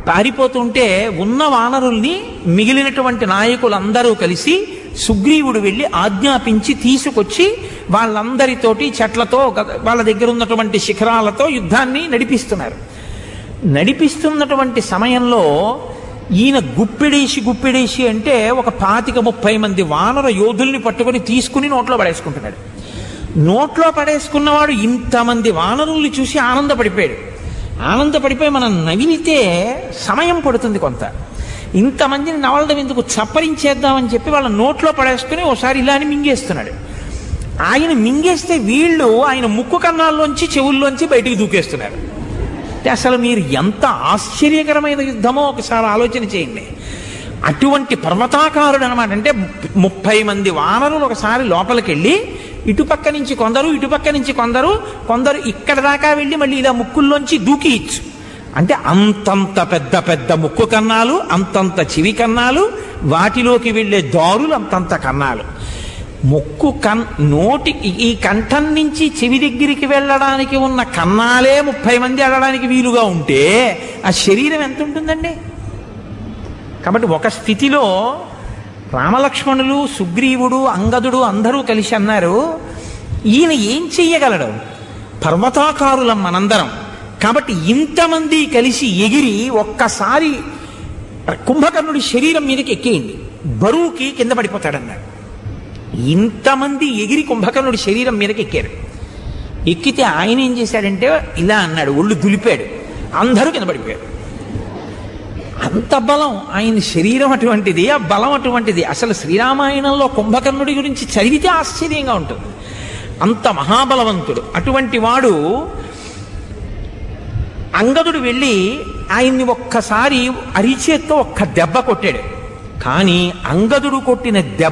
పారిపోతుంటే ఉన్న వానరుల్ని మిగిలినటువంటి నాయకులందరూ కలిసి సుగ్రీవుడు వెళ్ళి ఆజ్ఞాపించి తీసుకొచ్చి వాళ్ళందరితోటి చెట్లతో గ- వాళ్ళ దగ్గర ఉన్నటువంటి శిఖరాలతో యుద్ధాన్ని నడిపిస్తున్నారు నడిపిస్తున్నటువంటి సమయంలో ఈయన గుప్పెడేసి గుప్పెడేసి అంటే ఒక పాతిక ముప్పై మంది వానర యోధుల్ని పట్టుకొని తీసుకుని నోట్లో పడేసుకుంటున్నాడు నోట్లో పడేసుకున్నవాడు ఇంతమంది వానరుల్ని చూసి ఆనందపడిపోయాడు ఆనందపడిపోయి మనం నవిలితే సమయం పడుతుంది కొంత ఇంతమందిని నవలడం ఎందుకు చప్పరించేద్దామని చెప్పి వాళ్ళ నోట్లో పడేసుకుని ఒకసారి ఇలా అని మింగేస్తున్నాడు ఆయన మింగేస్తే వీళ్ళు ఆయన ముక్కు కన్నాల్లోంచి చెవుల్లోంచి బయటికి దూకేస్తున్నారు అంటే అసలు మీరు ఎంత ఆశ్చర్యకరమైన యుద్ధమో ఒకసారి ఆలోచన చేయండి అటువంటి పర్వతాకారుడు అనమాట అంటే ముప్పై మంది వానరులు ఒకసారి లోపలికి వెళ్ళి ఇటుపక్క నుంచి కొందరు ఇటుపక్క నుంచి కొందరు కొందరు ఇక్కడ దాకా వెళ్ళి మళ్ళీ ఇలా ముక్కుల్లోంచి దూకి ఇచ్చు అంటే అంతంత పెద్ద పెద్ద ముక్కు కన్నాలు అంతంత చెవి కన్నాలు వాటిలోకి వెళ్ళే దారులు అంతంత కన్నాలు ముక్కు కన్ నోటి ఈ- ఈ కంఠం నుంచి చెవి దగ్గరికి వెళ్ళడానికి ఉన్న కన్నాలే ముప్పై మంది అడడానికి వీలుగా ఉంటే ఆ శరీరం ఎంత ఉంటుందండి కాబట్టి ఒక స్థితిలో రామలక్ష్మణులు సుగ్రీవుడు అంగదుడు అందరూ కలిసి అన్నారు ఈయన ఏం చెయ్యగలడు పర్వతాకారులం మనందరం కాబట్టి ఇంతమంది కలిసి ఎగిరి ఒక్కసారి కుంభకర్ణుడి శరీరం మీదకి ఎక్కేయండి బరువుకి కింద పడిపోతాడన్నాడు ఇంతమంది ఎగిరి కుంభకర్ణుడి శరీరం మీదకి ఎక్కారు ఎక్కితే ఆయన ఏం చేశాడంటే ఇలా అన్నాడు ఒళ్ళు దులిపాడు అందరూ కింద పడిపోయారు అంత బలం ఆయన శరీరం అటువంటిది ఆ బలం అటువంటిది అసలు శ్రీరామాయణంలో కుంభకర్ణుడి గురించి చదివితే ఆశ్చర్యంగా ఉంటుంది అంత మహాబలవంతుడు అటువంటి వాడు అంగదుడు వెళ్ళి ఆయన్ని ఒక్కసారి అరిచేత్తో ఒక్క దెబ్బ కొట్టాడు కానీ అంగదుడు కొట్టిన దెబ్బ